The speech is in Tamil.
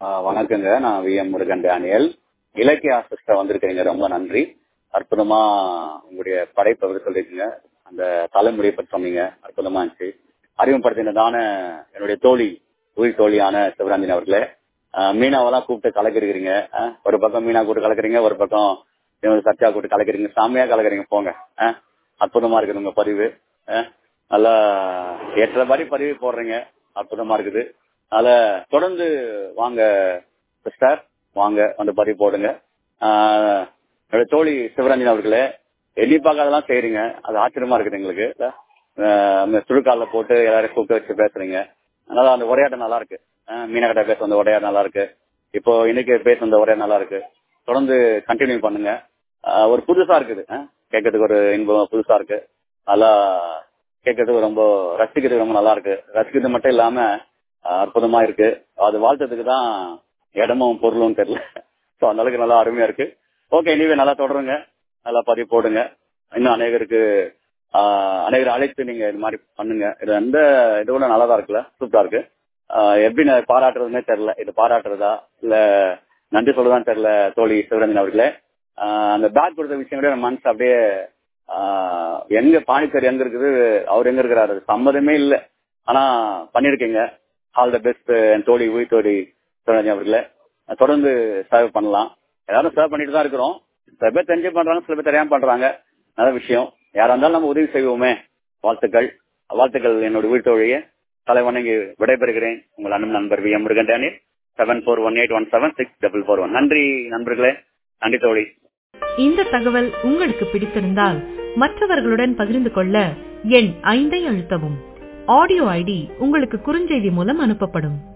வணக்கங்க நான் வி எம் முருகன் டேனியல் இலக்கிய ஆசிஸ்டர் வந்திருக்கீங்க ரொம்ப நன்றி அற்புதமா உங்களுடைய படைப்பை வந்து சொல்லிருக்கீங்க அந்த தலைமுறையை பற்றி சொன்னீங்க அற்புதமா இருந்துச்சு அறிமுகப்படுத்தினதான என்னுடைய தோழி உயிர் தோழியான சிவராந்தின் அவர்களே ஆஹ் மீனாவெல்லாம் கூப்பிட்டு கலக்கிறீங்க ஆஹ் ஒரு பக்கம் மீனா கூப்பிட்டு கலக்குறீங்க ஒரு பக்கம் இவங்க சர்ச்சா கூப்பிட்டு கலக்கிறீங்க செம்மையா கலக்குறீங்க போங்க ஆஹ் அற்புதமா இருக்குது உங்க பதிவு ஆஹ் நல்லா எட்டரை மாதிரி பதிவு போடுறீங்க அற்புதமா இருக்குது அதனால தொடர்ந்து வாங்க சிஸ்டர் வாங்க வந்து பதிவு போடுங்க ஆஹ் என்னோட தோழி சிவரஞ்சன் அவர்களே எண்ணி பார்க்காதெல்லாம் செய்றீங்க அது ஆச்சரியமா இருக்குது எங்களுக்கு ஆஹ் அந்த சுழுக்கால போட்டு எல்லாரையும் கூப்பிட்டு வச்சு பேசுறீங்க அதனால அந்த உரையாட்டம் நல்லா இருக்கு ஆஹ் மீனகட்ட பேச அந்த உரையாட்டம் நல்லா இருக்கு இப்போ இன்னைக்கு பேச அந்த உரையாட்டம் நல்லா இருக்கு தொடர்ந்து கண்டினியூ பண்ணுங்க ஆஹ் ஒரு புதுசா இருக்குது ஆஹ் கேட்கறதுக்கு ஒரு இன்பம் புதுசா இருக்கு நல்லா கேட்கறதுக்கு ரொம்ப ரசிக்கிறதுக்கு ரொம்ப நல்லா இருக்கு ரசிக்கிறது மட்டும் இல்லாம ஆஹ் அற்புதமா இருக்கு அது வாழ்த்ததுக்கு தான் இடமும் பொருளும் தெரியல ஸோ அந்த அளவுக்கு நல்லா அருமையா இருக்கு ஓகே இனிவே நல்லா தொடருங்க நல்லா பதிவு போடுங்க இன்னும் அநேகருக்கு ஆஹ் அநேகர் அழைத்து நீங்க இது மாதிரி பண்ணுங்க இது எந்த இது கூட நல்லா தான் இருக்குல்ல சூப்பரா இருக்கு ஆஹ் எப்படி நான் பாராட்டுறதுனே தெரியல இது பாராட்டுறதா இல்ல நன்றி சொல்லதான் தெரியல தோழி சிவரஞ்சன் அவர்களே ஆஹ் அந்த பேக் கொடுத்த விஷயம் கூட என் மனசு அப்படியே ஆஹ் எங்க பாண்டிச்சேரி எங்க இருக்குது அவர் எங்க இருக்கிறாரு அது சம்மதமே இல்லை ஆனா பண்ணிருக்கீங்க ஆல் த பெஸ்ட் என் தோழி உயிர் தோழி சிவரஞ்சன் அவர்களே தொடர்ந்து சர்வ் பண்ணலாம் எல்லாரும் சர்வ் பண்ணிட்டு தான் இருக்கிறோம் சில பேர் தெரிஞ்சு பண்றாங்க சில பேர் தெரியாம பண்றாங்க நல்ல விஷயம் யாரா இருந்தாலும் நம்ம உதவி செய்வோமே வாழ்த்துக்கள் வாழ்த்துக்கள் என்னோட உயிர் தோழியை தலை வணங்கி விடைபெறுகிறேன் உங்கள் அண்ணன் நண்பர் V M Murugan Daniel seven four one eight one seven six double four one நன்றி நண்பர்களே நன்றி தோழி இந்த தகவல் உங்களுக்கு பிடித்திருந்தால் மற்றவர்களுடன் பகிர்ந்து கொள்ள எண் ஐந்தை அழுத்தவும் ஆடியோ ஐடி உங்களுக்கு குறுஞ்செய்தி மூலம் அனுப்பப்படும்